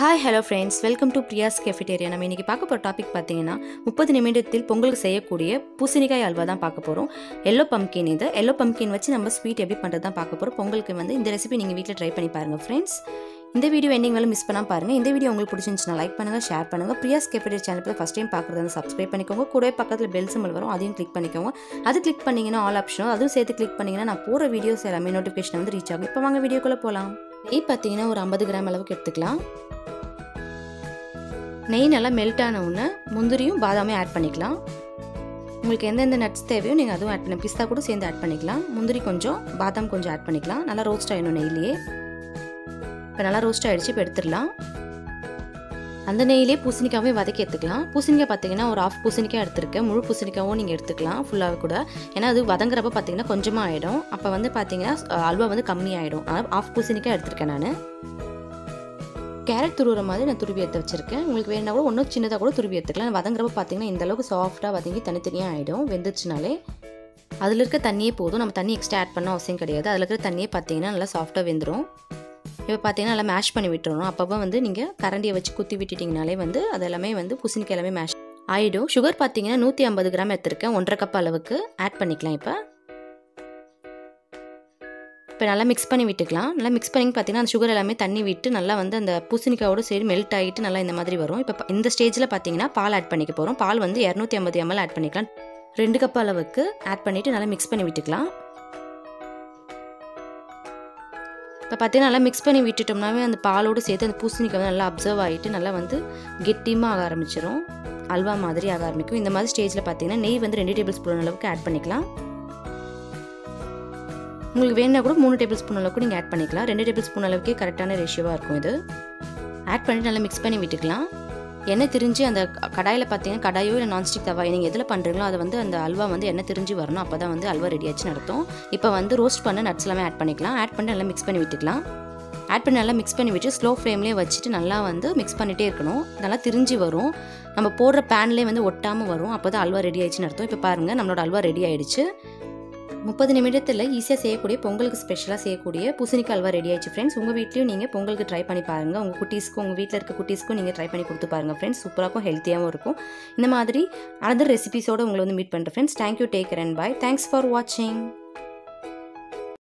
hi hello friends welcome to Priya's cafeteria நம்ம இன்றைக்கி பார்க்க போகிற டாபிக் பார்த்தீங்கன்னா முப்பது நிமிடத்தில் பொங்கலுக்கு செய்யக்கூடிய பூசணிக்காய் அல்வா தான் பார்க்க போகிறோம் எல்லோ பம்கின் இது எல்லோ பம்கின் வச்சு நம்ம ஸ்வீட் எப்படி பண்ணுறது தான் பார்க்க போகிறோம் பொங்கலுக்கு வந்து இந்த ரெசிபி நீங்கள் வீட்டில் ட்ரை பண்ணி பாருங்கள் ஃப்ரெண்ட்ஸ் இந்த வீடியோ எண்டிங் மேலே மிஸ் பண்ணால் பாருங்கள் இந்த வீடியோ உங்களுக்கு பிடிச்சிருந்துச்சுன்னா லைக் பண்ணுங்கள் ஷேர் பண்ணுங்கள் Priya's cafeteria channel first time பார்க்குறது வந்து சப்ஸ்கிரைப் பண்ணிக்கோங்க கூடவே பக்கத்தில் பெல் சிம்பிள் வரும் அதையும் கிளிக் பண்ணிக்கோங்க அது கிளிக் பண்ணிங்கன்னா ஆல் ஆப்ஷனும் அதுவும் சேர்த்து கிளிக் பண்ணிங்கன்னா நான் போகிற வீடியோஸ் எல்லாமே நோட்டிஃபிகேஷன் வந்து ரீச் ஆகும் இப்போ வாங்க வீடியோக்குள்ளே போகலாம் நெய் பார்த்தீங்கன்னா ஒரு ஐம்பது கிராம் அளவுக்கு எடுத்துக்கலாம் நெய் நல்லா மெல்ட் ஆன உடனே முந்திரியும் பாதாமே ஆட் பண்ணிக்கலாம் உங்களுக்கு எந்தெந்த நட்ஸ் தேவையோ நீங்கள் அதுவும் ஆட் பண்ணி பிஸ்தா கூட சேர்ந்து ஆட் பண்ணிக்கலாம் முந்திரி கொஞ்சம் பாதாம் கொஞ்சம் ஆட் பண்ணிக்கலாம் நல்லா ரோஸ்ட் ஆகிடும் நெய்லேயே இப்போ நல்லா ரோஸ்ட் ஆகிடுச்சு இப்போ எடுத்துடலாம் அந்த நெய்யிலே பூசணிக்காவே வதக்கி எடுத்துக்கலாம் பூசணிக்காய் பார்த்தீங்கன்னா ஒரு ஆஃப் பூசணிக்காய் எடுத்திருக்கேன் முழு பூசணிக்காவும் நீங்கள் எடுத்துக்கலாம் ஃபுல்லாக கூட ஏன்னா அது வதங்குறப்ப பார்த்தீங்கன்னா கொஞ்சமாக ஆகிடும் அப்போ வந்து பார்த்தீங்கன்னா அல்வா வந்து கம்மியாகிடும் அதனால் ஆஃப் பூசணிக்காய் எடுத்திருக்கேன் நான் கேரட் துருவுற மாதிரி நான் துருவி எடுத்து வச்சிருக்கேன் உங்களுக்கு வேணா கூட ஒன்றும் சின்னதாக கூட துருவி எடுத்துக்கலாம் வதங்குறப்ப பார்த்தீங்கன்னா இந்த அளவுக்கு சாஃப்டாக வதங்கி தனித்தனியாக ஆகிடும் வெந்துச்சுனாலே அதில் இருக்க தண்ணியே போதும் நம்ம தண்ணி எக்ஸ்ட்ரா ஆட் பண்ண அவசியம் கிடையாது அதில் இருக்கிற தண்ணியே பார்த்தீங்கன்னா நல்லா சாஃப்டாக வெந்துடும் இப்போ பார்த்தீங்கன்னா நல்லா மேஷ் பண்ணி விட்டுறணும் அப்பப்போ வந்து நீங்கள் கரண்டியை வச்சு குத்தி விட்டுட்டிங்கனாலே வந்து அது எல்லாமே வந்து பூசணிக்காய் எல்லாமே மேஷ் ஆகிடும் சுகர் பார்த்தீங்கன்னா நூற்றி ஐம்பது கிராம் எடுத்திருக்கேன் ஒன்றரை கப் அளவுக்கு ஆட் பண்ணிக்கலாம் இப்போ இப்போ நல்லா மிக்ஸ் பண்ணி விட்டுக்கலாம் நல்லா மிக்ஸ் பண்ணி பார்த்தீங்கன்னா அந்த சுகர் எல்லாமே தண்ணி விட்டு நல்லா வந்து அந்த பூசணிக்காயோட சரி மெல்ட் ஆகிட்டு நல்லா இந்த மாதிரி வரும் இப்போ இந்த ஸ்டேஜில் பார்த்தீங்கன்னா பால் ஆட் பண்ணிக்க போகிறோம் பால் வந்து இரநூத்தி ஐம்பது எம்எல் ஆட் பண்ணிக்கலாம் ரெண்டு கப் அளவுக்கு ஆட் பண்ணிவிட்டு நல்லா மிக்ஸ் பண்ணி விட்டுக்கலாம் இப்போ பார்த்தீங்கன்னா நல்லா மிக்ஸ் பண்ணி விட்டுட்டோம்னாவே அந்த பாலோடு சேர்த்து அந்த பூசணிக்காய் வந்து நல்லா அப்சர்வ் ஆகிட்டு நல்லா வந்து கெட்டியமாக ஆக ஆரம்பிச்சிடும் அல்வா மாதிரி ஆக ஆரம்பிக்கும் இந்த மாதிரி ஸ்டேஜில் பார்த்தீங்கன்னா நெய் வந்து ரெண்டு டேபிள் ஸ்பூன் அளவுக்கு ஆட் பண்ணிக்கலாம் உங்களுக்கு வேணா கூட மூணு டேபிள் ஸ்பூன் அளவுக்கு நீங்கள் ஆட் பண்ணிக்கலாம் ரெண்டு டேபிள் ஸ்பூன் அளவுக்கே கரெக்டான ரேஷியோவாக இருக்கும் இது ஆட் பண்ணிட்டு நல்லா மிக்ஸ் பண்ணி விட்டுக்கலாம் எண்ணெய் திரிஞ்சு அந்த கடாயில் பார்த்தீங்கன்னா கடாயோ இல்லை நான்ஸ்டிக் தவா நீங்கள் எதில் பண்ணுறீங்களோ அதை வந்து அந்த அல்வா வந்து எண்ணெய் திரிஞ்சு வரணும் அப்போ தான் வந்து அல்வா ரெடி ஆச்சு நடத்தும் இப்போ வந்து ரோஸ்ட் பண்ண நட்ஸ் எல்லாமே ஆட் பண்ணிக்கலாம் ஆட் பண்ணி நல்லா மிக்ஸ் பண்ணி விட்டுக்கலாம் ஆட் பண்ணி நல்லா மிக்ஸ் பண்ணி விட்டு ஸ்லோ ஃப்ளேம்லேயே வச்சுட்டு நல்லா வந்து மிக்ஸ் பண்ணிகிட்டே இருக்கணும் நல்லா திரிஞ்சு வரும் நம்ம போடுற பேன்லேயே வந்து ஒட்டாமல் வரும் அப்போ தான் அல்வா ரெடி ஆயிடுச்சுன்னு அர்த்தம் இப்போ பாருங்கள் நம்மளோட அல்வா ரெடி ஆயிடுச்சு முப்பது நிமிடத்தில் ஈஸியாக செய்யக்கூடிய பொங்கலுக்கு ஸ்பெஷலாக செய்யக்கூடிய பூசணிக்காய் அல்வா ரெடி ஆயிடுச்சு ஃப்ரெண்ட்ஸ் உங்கள் வீட்லையும் நீங்கள் பொங்கலுக்கு ட்ரை பண்ணி பாருங்கள் உங்கள் குட்டீஸ்க்கும் உங்கள் வீட்டில் இருக்க குட்டீஸ்க்கும் நீங்கள் ட்ரை பண்ணி கொடுத்து பாருங்கள் ஃப்ரெண்ட்ஸ் சூப்பராகவும் ஹெல்த்தியாகவும் இருக்கும் இந்த மாதிரி அதர் ரெசிபிஸோடு உங்களை வந்து மீட் பண்ணுறேன் friends thank you take and bye thanks for வாட்சிங்